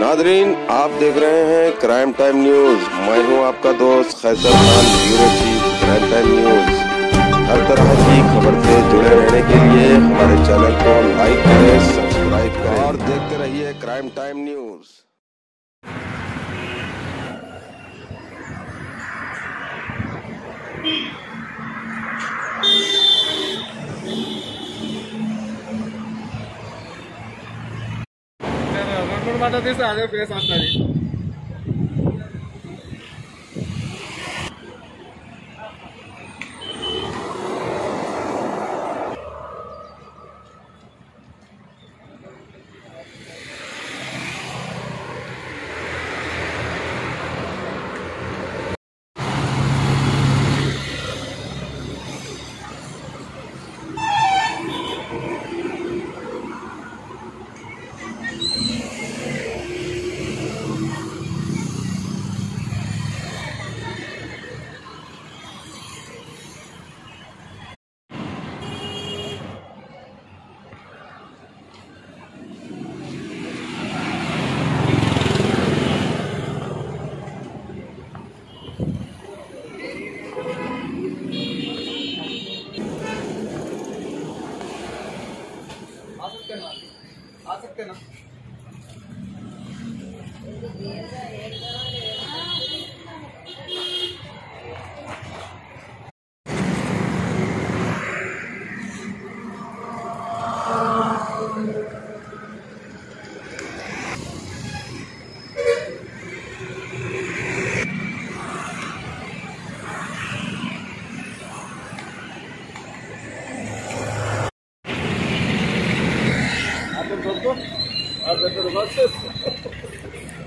Nadreen आप देख रहे हैं क्राइम टाइम न्यूज मैं हूं आपका दोस्त Qaiser Khan bureau chief crime time news हर तरह की खबर से जुड़े रहने के लिए हमारे चैनल को लाइक करें सब्सक्राइब करें और देखते रहिए क्राइम टाइम न्यूज నేను రెండు మూడు మాట తీస్తే అదే ప్లేస్ వస్తుంది ఆసక్తేనా आप दोस्तों आप दोस्तों बस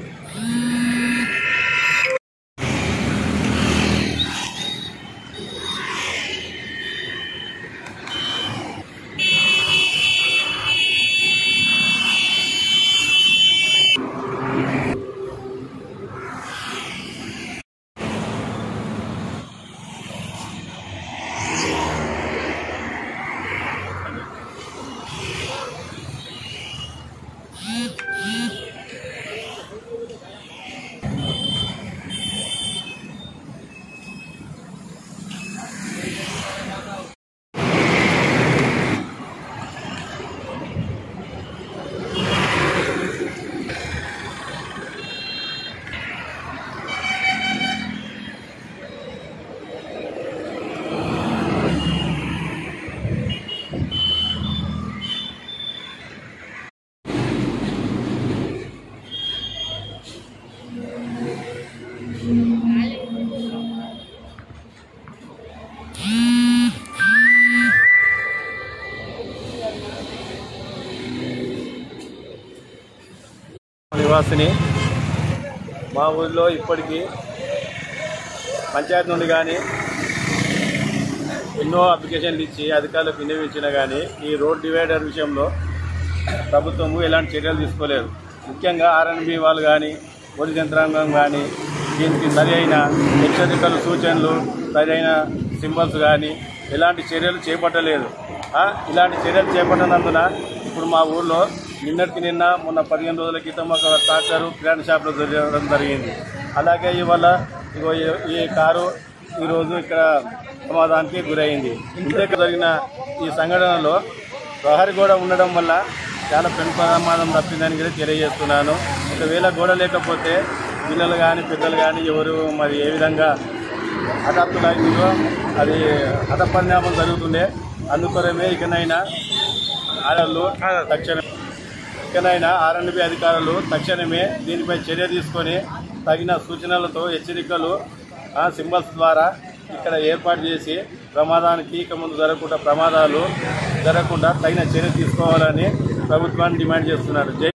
నివాసిని మా ఊళ్ళో ఇప్పటికీ పంచాయతీ నుండి కానీ ఎన్నో అప్లికేషన్లు ఇచ్చి అధికారులకు వినియోగించినా కానీ ఈ రోడ్ డివైడర్ విషయంలో ప్రభుత్వము ఎలాంటి చర్యలు తీసుకోలేదు ముఖ్యంగా ఆర్ఎన్బి వాళ్ళు కానీ పోలీస్ యంత్రాంగం కానీ దీనికి సరి అయిన హెచ్చరికలు సూచనలు సరైన సింబల్స్ కానీ ఎలాంటి చర్యలు చేపట్టలేదు ఆ, ఇలాంటి చర్యలు చేపట్టనందున ఇప్పుడు మా ఊళ్ళో నిన్నటికి నిన్న మొన్న పదిహేను రోజుల క్రితం ఒక ట్రాక్టర్ కిరాణా షాప్లో జరగడం జరిగింది అలాగే ఇవాళ ఇగో ఈ- ఈ కారు ఈరోజు ఇక్కడ ప్రమాదానికి గురైంది ఇంతే జరిగిన ఈ సంఘటనలో ప్రహరి గోడ ఉండడం వల్ల చాలా పెను ప్రమాదం తప్పిందని కూడా తెలియజేస్తున్నాను ఒకవేళ గోడ లేకపోతే పిల్లలు కానీ పెద్దలు కానీ ఎవరు మరి ఏ విధంగా హఠాత్తులైందో అది హఠపరిణామం జరుగుతుండే అందుకొరమే ఇకనైనా ఆడళ్ళు తక్షణం ఇకనైనా ఆర్ఎండ్బి అధికారులు తక్షణమే దీనిపై చర్య తీసుకొని తగిన సూచనలతో హెచ్చరికలు ఆ, సింబల్స్ ద్వారా ఇక్కడ ఏర్పాటు చేసి ప్రమాదానికి ఇక ముందు జరగకుండా ప్రమాదాలు జరగకుండా తగిన చర్య తీసుకోవాలని ప్రభుత్వాన్ని డిమాండ్ చేస్తున్నారు జై